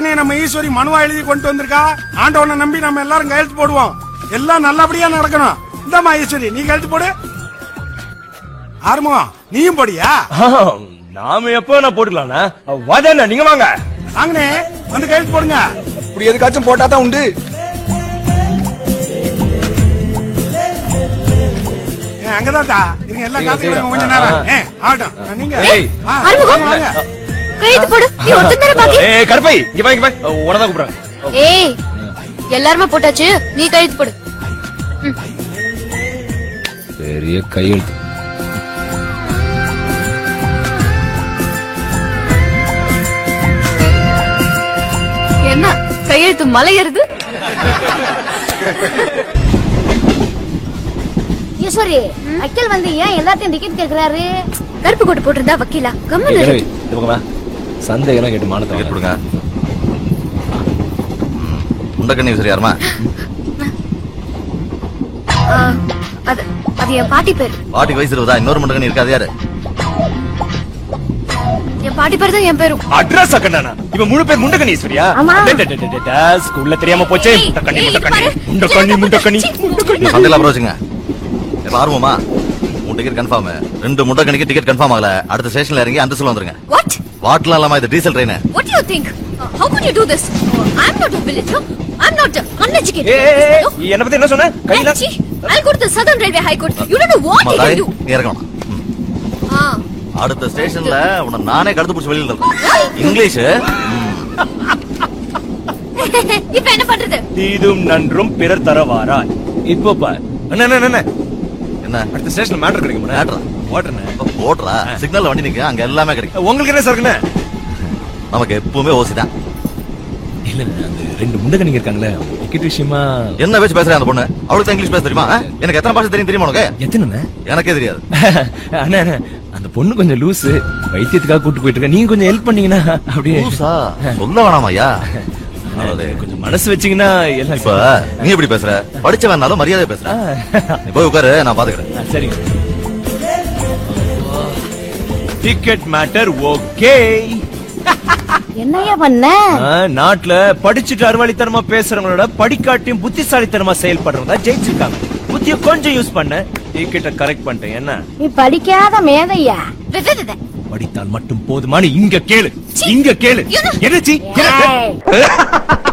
பிரச்சனையை நம்ம ஈஸ்வரி மனுவா எழுதி கொண்டு வந்திருக்கா ஆண்டவனை நம்பி நம்ம எல்லாரும் கையெழுத்து போடுவோம் எல்லாம் நல்லபடியா நடக்கணும் இந்தாம்மா ஈஸ்வரி நீ கையெழுத்து போடு ஆறுமுகம் நீயும் போடியா நாம எப்போ நான் போட்டுக்கலாம்ண்ணா வாதாண்ணா நீங்க வாங்க வாங்கனே வந்து கையெழுத்து போடுங்க இப்படி எதுக்காச்சும் போட்டா தான் உண்டு ஏ, அங்கதான் தா இருங்க எல்லாம் காத்துக்கலாம் கொஞ்ச நேரம் ஏ ஆகட்டும் நீங்க ஏய். ஆ, ஆறுமுகம். வாங்க. கையெழுத்து போடு நீ ஒருத்தன் தானே பாக்கி ஏய் கருப்பை இங்க வா இங்க வா உனதான் கூப்பிடுறாங்க ஏய் எல்லாருமே போட்டாச்சு நீ கையெழுத்து போடு பெரிய கையெழுத்து என்ன கையெழுத்து மலையறது ஈஸ்வரி அக்கில் வந்து ஏன் எல்லாத்தையும் டிக்கெட் கேக்குறாரு கருப்பு கோட்டு போட்டிருந்தா வக்கீலா கம்மன் ஏய், இந்த பக்கம் வா சந்தேகம் கேட்டு மானத்தை டிக்கெட் கொடுங்க கொடுங்க முண்டக்கண்ணி சரி யாருமா அது அது என் பாட்டி பேர் பாட்டிக்கு வயசு இருபதா இன்னொரு முண்டக்கண்ணி இருக்காது யாரு என் பாட்டி பேர் தான் என் பேரும் அட்ரஸ் அக்கண்ணா இவன் முழு பேர் முண்டக்கண்ணி ஈஸ்வரியா ஆமா. டே, டே, டே, டே, டே, டே, ஸ்கூல்ல தெரியாம போச்சே ஏய், முண்டக்கண்ணி ஏய், முண்டக்கண்ணி பாரு. முண்டக்கண்ணி முண்டக்கண்ணி முண்டக்கண்ணி இந்த சண்டையில அப்புறம் வச்சுங்க இப்ப ஆர்வமா உன் டிக்கெட் கன்ஃபார்ம் ரெண்டு முண்டக்கணிக்கு டிக்கெட் கன்ஃபார்ம் ஆகல அடுத்த ஸ்டேஷன்ல இறங்கி அந்த சொல்ல வந்துருங்க வாட் வாட்லாம் இல்லாம இது diesel train What do you think? Uh, how could you do this? Uh, I'm not a villager. I'm not uh, uneducated. ஏய், ஏய், ஏய், No. என்ன பத்தி என்ன சொன்ன கையில Hey, Chi, I'll go to the Southern Railway High Court. You don't know what ஆமா he தாய் will do. நீ இறங்கணும் ம். Ah. அடுத்த ஸ்டேஷன்ல உன்னை நானே கடத்து பிடிச்சி வெளியில தரேன் இங்கிலீஷ் இப்ப என்ன பண்றது தீதும் நன்றும் பிறர் தரவாரா இப்போ பார் அண்ணா அண்ணா, அண்ணா என்ன அடுத்த ஸ்டேஷன்ல மேட்டர் கிடைக்குமா Matter ஆ? ஓட்டுறேன் ஓட்டுறா சிக்னல்ல வண்டி நிக்க அங்க எல்லாமே கிடைக்கும் உங்களுக்கு என்ன சார்க்குண்ணே நமக்கு எப்பவுமே ஓசி தான் இல்ல அந்த ரெண்டு முண்டகணிங்க இருக்காங்களே டிக்கெட் விஷயமா என்ன பேச்சு பேசுறேன் அந்த பொண்ணு அவளுக்கு தான் இங்கிலீஷ் பேச தெரியுமா ஆ? எனக்கு எத்தனை பாஷை தெரியும் தெரியுமா உனக்கு எத்தனை எனக்கே தெரியாது அண்ணா அண்ணா, அந்த பொண்ணு கொஞ்சம் லூசு வைத்தியத்துக்காக கூட்டு போயிட்டு இருக்கா நீங்க கொஞ்சம் ஹெல்ப் பண்ணீங்கன்னா அப்படியே லூசா? சொல்ல வேணாமாய்யா அது கொஞ்சம் மனசு வச்சீங்கன்னா எல்லாம் இப்ப நீ எப்படி பேசுற படிச்சவனாலும் மரியாதை பேசுற ஆ, நீ போய் உட்காரு நான் பாத்துக்கிறேன் ஆ, சரிங்க டிக்கெட் மேட்டர் ஓகே என்னையா பண்ண நாட்டுல படிச்சுட்டு அறிவாளித்தனமா பேசுறவங்களோட படிக்காட்டியும் புத்திசாலித்தனமா செயல்படுறவங்க தான் ஜெயிச்சிருக்காங்க புத்திய கொஞ்சம் யூஸ் பண்ண டிக்கெட்டை கரெக்ட் பண்ணிட்டேன் என்ன நீ படிக்காத மேதையா வே, வே, வே, வே. படித்தால் மட்டும் போதுமானு இங்க கேளு இங்க கேளு என்ன? என்ன சி? என்ன? ஏய்.